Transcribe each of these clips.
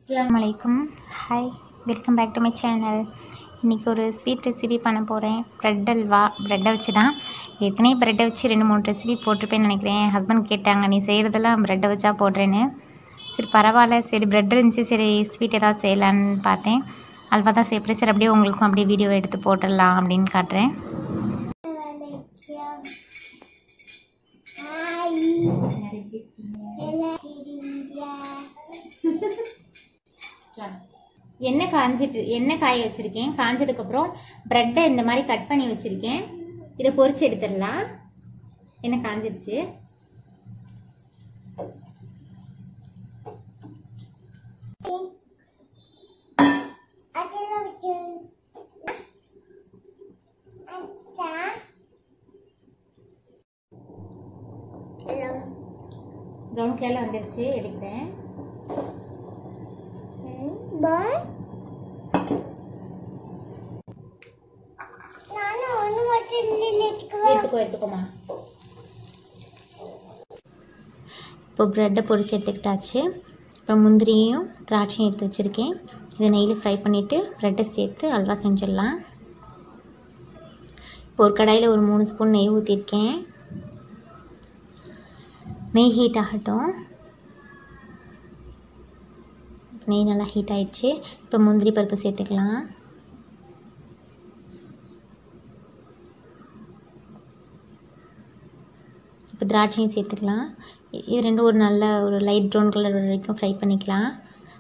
அஸ்லாம் வலைக்கும் hi welcome back to my channel இன்றைக்கி ஒரு ஸ்வீட் ரெசிபி பண்ண போகிறேன் ப்ரெட் அல்வா ப்ரெட்டை வச்சு தான் ஏற்கனவே ப்ரெட்டை வச்சு ரெண்டு மூணு ரெசிபி போட்டிருப்பேன்னு நினைக்கிறேன் என் ஹஸ்பண்ட் கேட்டாங்க நீ செய்கிறதெல்லாம் ப்ரெட்டை வச்சா போடுறேன்னு சரி பரவாயில்ல சரி ப்ரெட் இருந்துச்சு சரி ஸ்வீட் ஏதாவது செய்யலான்னு பார்த்தேன் அல்வா தான் செய்யப்படுது சரி அப்படியே உங்களுக்கும் அப்படியே வீடியோ எடுத்து போட்டுடலாம் அப்படின்னு காட்டுறேன் எண்ணெய் காஞ்சிட்டு எண்ணெய் காய வச்சுருக்கேன் காஞ்சதுக்கப்புறம் ப்ரெட்டை இந்த மாதிரி கட் பண்ணி வச்சுருக்கேன் இதை பொரிச்சு எடுத்துடலாம் எண்ணெய் காஞ்சிருச்சு ப்ரௌன் கலரில் வந்துருச்சு எடுக்கிறேன் எடுத்துக்கோ எடுத்துக்கோமா இப்போ ப்ரெட்டை பொரிச்சு எடுத்துக்கிட்டாச்சு இப்போ முந்திரியும் திராட்சையும் எடுத்து வச்சுருக்கேன் இதை நெய்யில் ஃப்ரை பண்ணிவிட்டு ப்ரெட்டை சேர்த்து அல்வா செஞ்சிடலாம் இப்போ ஒரு கடாயில் ஒரு மூணு ஸ்பூன் நெய் ஊற்றிருக்கேன் நெய் ஹீட் ஆகட்டும் நெய் நல்லா ஹீட் ஆயிடுச்சு இப்போ முந்திரி பருப்பு சேர்த்துக்கலாம் இப்போ திராட்சையும் சேர்த்துக்கலாம் இ- இது ரெண்டும் ஒரு நல்ல ஒரு லைட் ப்ரௌன் கலர் வரைக்கும் ஃப்ரை பண்ணிக்கலாம்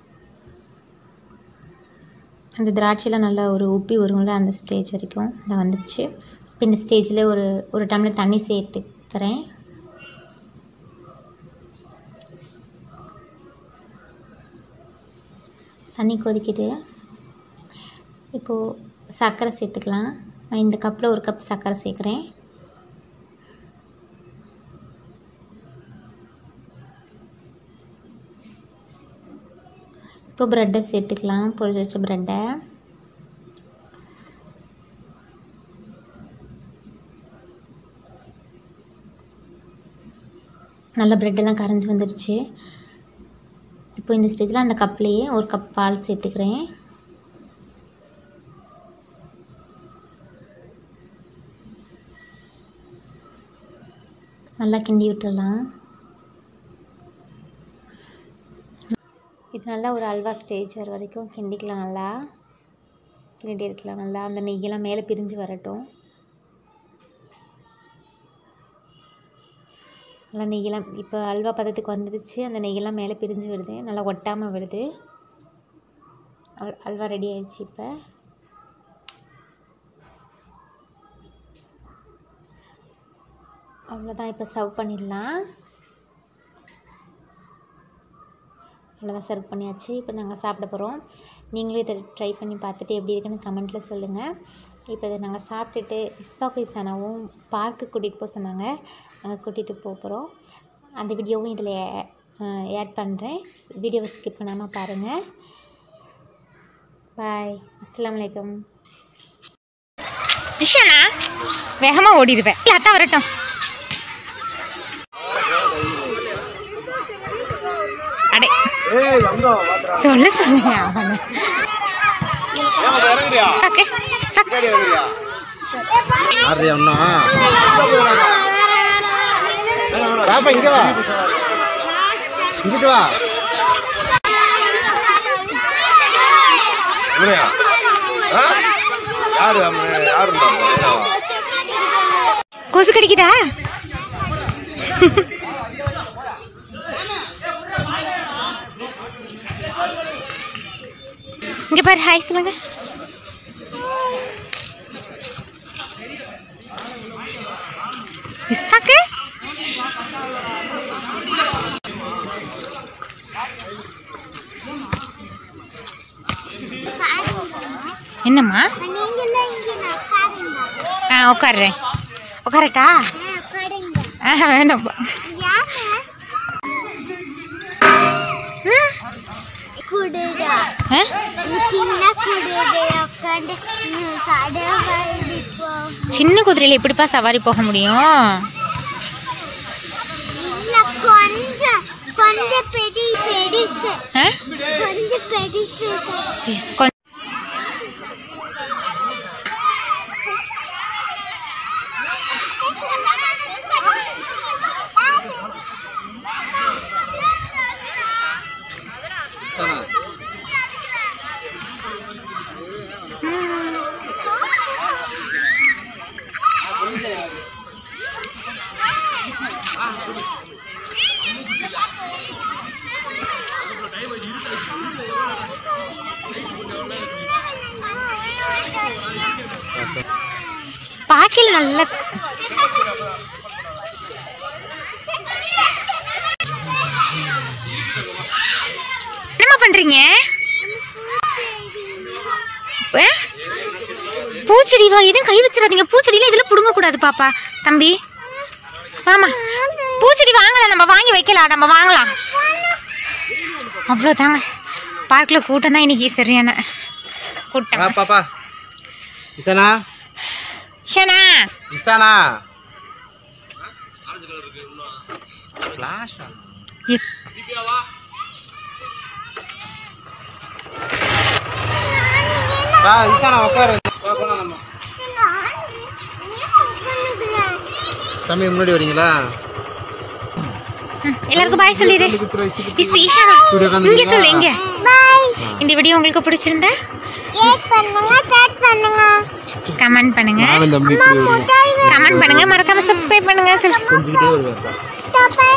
அந்த திராட்சையில் நல்லா ஒரு உப்பி வரும்ல அந்த ஸ்டேஜ் வரைக்கும் இதை வந்துடுச்சு இப்போ இந்த ஸ்டேஜில் ஒரு ஒரு டம்ளர் தண்ணி சேர்த்துக்கிறேன் தண்ணி கொதிக்குது இப்போது சர்க்கரை சேர்த்துக்கலாம் நான் இந்த கப்பில் ஒரு கப் சர்க்கரை சேர்க்குறேன் இப்போ ப்ரெட்டை சேர்த்துக்கலாம் பொரிச்சு வச்ச ப்ரெட்டை நல்லா ப்ரெட்டெல்லாம் கரைஞ்சி வந்துருச்சு இப்போ இந்த ஸ்டேஜில் அந்த கப்லேயே ஒரு கப் பால் சேர்த்துக்கிறேன் நல்லா கிண்டி விட்டுறலாம் இது நல்லா ஒரு அல்வா ஸ்டேஜ் வர வரைக்கும் கிண்டிக்கலாம் நல்லா கிண்டிட்டு இருக்கலாம் நல்லா அந்த நெய்யெல்லாம் மேலே பிரிஞ்சு வரட்டும் நல்லா நெய்யெல்லாம் இப்போ அல்வா பதத்துக்கு வந்துடுச்சு அந்த நெய்யெல்லாம் மேலே பிரிஞ்சு வருது நல்லா ஒட்டாமல் வருது அல்- அல்வா ரெடி ஆயிடுச்சு இப்போ அவ்வளோதான் இப்போ சர்வ் பண்ணிடலாம் அவ்வளோதான் சர்வ் பண்ணியாச்சு இப்போ நாங்கள் சாப்பிட போகிறோம் நீங்களும் இதை ட்ரை பண்ணி பார்த்துட்டு எப்படி இருக்குன்னு கமெண்ட்டில் சொல்லுங்கள் இப்போ இதை நாங்கள் சாப்பிட்டுட்டு இஸ்பாக்கு இசானாவும் பார்க்கு கூட்டிகிட்டு போக சொன்னாங்க நாங்கள் கூட்டிகிட்டு போக போகிறோம் அந்த வீடியோவும் இதில் ஆட் பண்ணுறேன் வீடியோவை ஸ்கிப் பண்ணாமல் பாருங்கள் பாய் அஸ்ஸலாமு அலைக்கும் நிஷானா வேகமாக ஓடிடுவேன் இல்லை அத்தா வரட்டும் அடே சொல்ல சொல்லுங்க அவனை ஓகே ஆடுறியா இன்னும் பாப்பா இங்க வா இங்கிட்டு வா இவரையா ஆ? யாரு அவன் யாரு இருந்தா என்னவா? கொசு கடிக்குதா இங்க பாரு ஹாய் சொல்லுங்க இஸ்தாக்கு என்னம்மா ஆ உட்காடுறேன் உட்காரட்டா ஆ வேணாம்ப்பா குடுடா ஆ சின்ன குடுடை உட்காந்து சடவழிப்போம் சின்ன குதிரையில் எப்படிப்பா சவாரி போக முடியும் இல்ல கொஞ்சம் கொஞ்ச கொஞ்சம் பெரிய பெருசு ஆ கொஞ்சம் பெருசு சரி கொஞ்சம் பாக்கில் நல்ல என்னம்மா பண்றீங்க ஏ? பூச்செடி வா எதுவும் கை வச்சிடாதீங்க பூச்செடியில இதுல புடுங்க கூடாது பாப்பா தம்பி ஆமா பூச்செடி வாங்கலாம் நம்ம வாங்கி வைக்கலாம் நம்ம வாங்கலாம் அவ்வளோதாங்க பார்க்கில் கூட்டம் தான் இன்னைக்கு சரியான கூட்டம் வா பாப்பா இசனா ஷனா இசானா ஃப்ளாஷா எப்- வா இசானா உட்காரு வா, போலாம் நம்ம. தம்பி முன்னாடி வரீங்களா ம், எல்லாருக்கும் பாய் சொல்லிடு இஸ் ஈஷானா இங்க சொல்லு இங்க பாய் இந்த வீடியோ உங்களுக்கு பிடிச்சிருந்தா லைக் பண்ணுங்க ஷேர் பண்ணுங்க கமெண்ட் பண்ணுங்க நானும் தம்பி இப்படி வருவோம். கமெண்ட் பண்ணுங்க மறக்காம சப்ஸ்கிரைப் பண்ணுங்க சொல் கொஞ்சிக்கிட்டே வருவேன் தப்பா